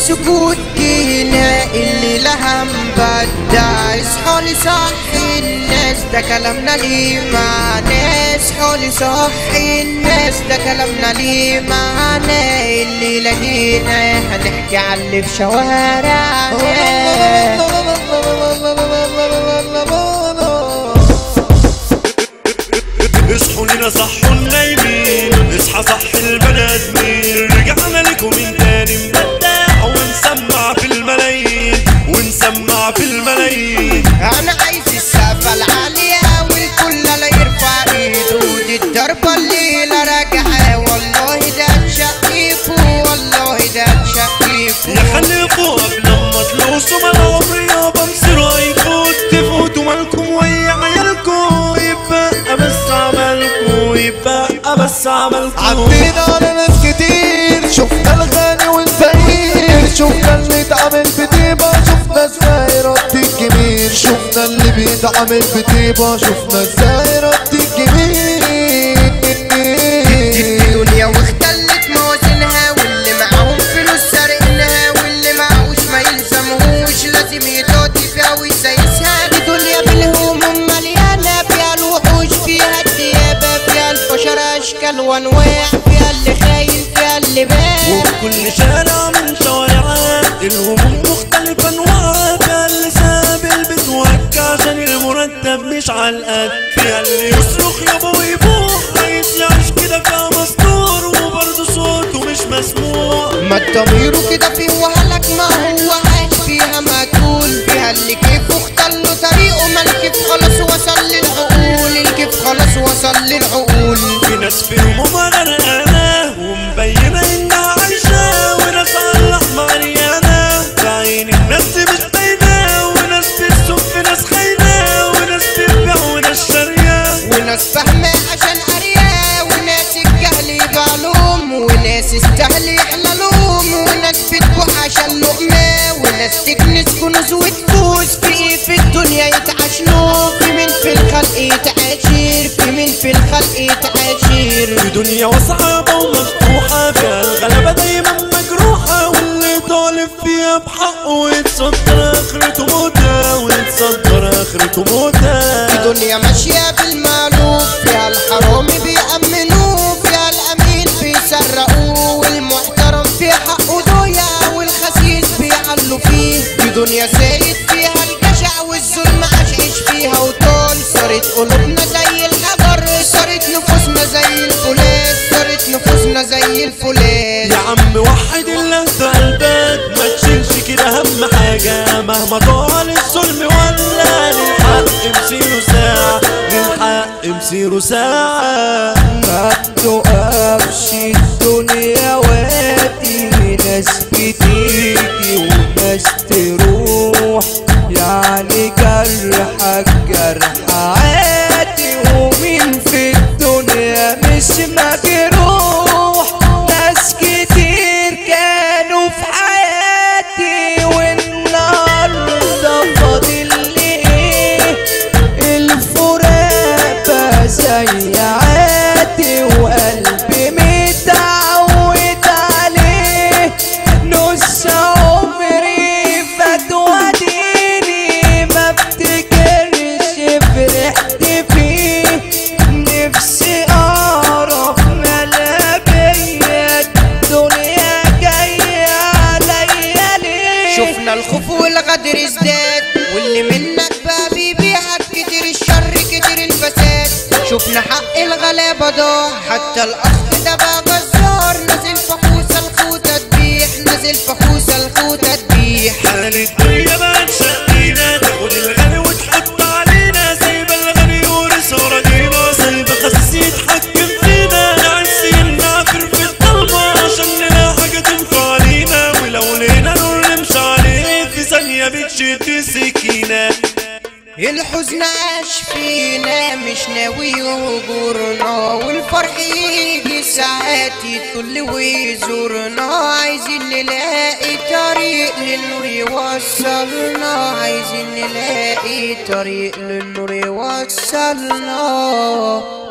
السكوت جينا اللي لها مبدع اصحوا لصحي الناس ده كلامنا ليه معنى اصحوا لصحي الناس ده كلامنا ليه معنى اللي لقينا هنحكي عن اللي في شوارعنا اصحوا لنا صحوا النايمين اصحى صح البني ادمين رجعنا لكم من تاني نبدع ونسمع في الملايين ونسمع في الملايين انا عايز السقفة العالية والكل لا يرفع ايده دي الضربة الليلة راجعة والله ده تشقيفه والله ده تشقيفه يا خليكوا قبل ما تلوصوا ما العمر يابا مصيره هيفوت تفوتوا مالكم ويا عيالكم يبقى بس عملكم يبقى بس عملكم عدينا على ناس كتير شفنا الغني والفقير شفنا اللي اتعمل بطيبة شفنا ازاي رد الجميل شفنا اللي بيتعمل بطيبة شفنا ازاي رد الجميل الدنيا واختلت موازينها واللي معاهم فلوس سارقينها واللي معهوش ما يلزمهوش لازم يتوتي فيها ويسيسها دي دنيا بالهموم مليانة فيها الوحوش فيها الديابة فيها البشر أشكال وأنواع فيها اللي خاين فيها اللي باع وفي كل شارع من شوارعها الهموم مختلفة انواعها فيها اللي ساب البيت وهكا عشان المرتب مش على القد فيها اللي يصرخ يابا ويبوح عايز يعيش كده فيها مستور وبرضه صوته مش مسموع ما ضميره كده فيه وهلك ما هو عاش فيها مقتول فيها اللي كيف اختار له طريقه ما الكيف خلاص وصل للعقول الكيف خلاص وصل للعقول في ناس في همومها غرقانة ومبينة انها عايشة وناس على اللحمة عريانة في عين الناس دي مش باينة وناس بتسوق في ناس خاينة وناس بتبيع وناس شارية وناس فاهمة عشان قرية وناس الجهل يجعلهم وناس استهل يحللهم وناس بتبوح عشان لقمة وناس تكنس كنوز وتفوز في ايه في الدنيا يتعاشلوا في مين في الخلق يتعاشر في مين في الخلق يتعاشر في دنيا وصعبة ومفتوحة فيها الغلبة دايما مجروحة واللي طالب فيها بحقه ويتصدر آخرته موتة ويتصدر آخرته موتة في دنيا ماشية بالمعلوف فيها الحرامي بيأمنوه فيها الأمين بيسرقوه والمحترم في حقه ضيع والخسيس بيعلوا فيه في دنيا زايد فيها الجشع والظلم عشعش فيها وطال صارت قلوبنا زي الحجر صارت نفوسنا زي الفولاذ صارت نفوسنا زي الفولاذ يا عم وحد الله في قلبك ما تشيلش كده هم حاجة مهما طال الظلم ولا للحق مسيره ساعة للحق مسيره ساعة ما بتقفش الدنيا وادي ناس بتيجي وناس تروح يعني جرحك جرح عادي ومين في الدنيا مش مجروح ناس كتير كانوا في حياتي والنهارده فاضل لي ايه الفراق بقى زي عادي وقلبي متعود عليه نص عمري فات واديني ما افتكرش فرحت فيه نفسي اعرف ملابية الدنيا جاية عليا ليه شفنا الخوف والغدر ازداد واللي منك بقى بيبيعك كتير الشر كتير الفساد شفنا حق الغلابة ضاع حتى الأخ ده بقى جزار نازل فخوسة الخوتة تبيح نازل فخوسة الخوتة تبيح حال الدنيا بقت شقينا تاخد الغني وتحط علينا سايبة الغني يورث وراضينا سايبة خسيس يتحكم فينا نعس ينعفر في الضلمة عشان نلاقي حاجة تنفع علينا ولو لقينا نور نمشي عليه في ثانية بتشد السكينة الحزن عاش فينا مش ناوي يهجرنا والفرح يجي ساعات يطل ويزورنا عايزين نلاقي طريق للنور يوصلنا عايزين نلاقي طريق للنور يوصلنا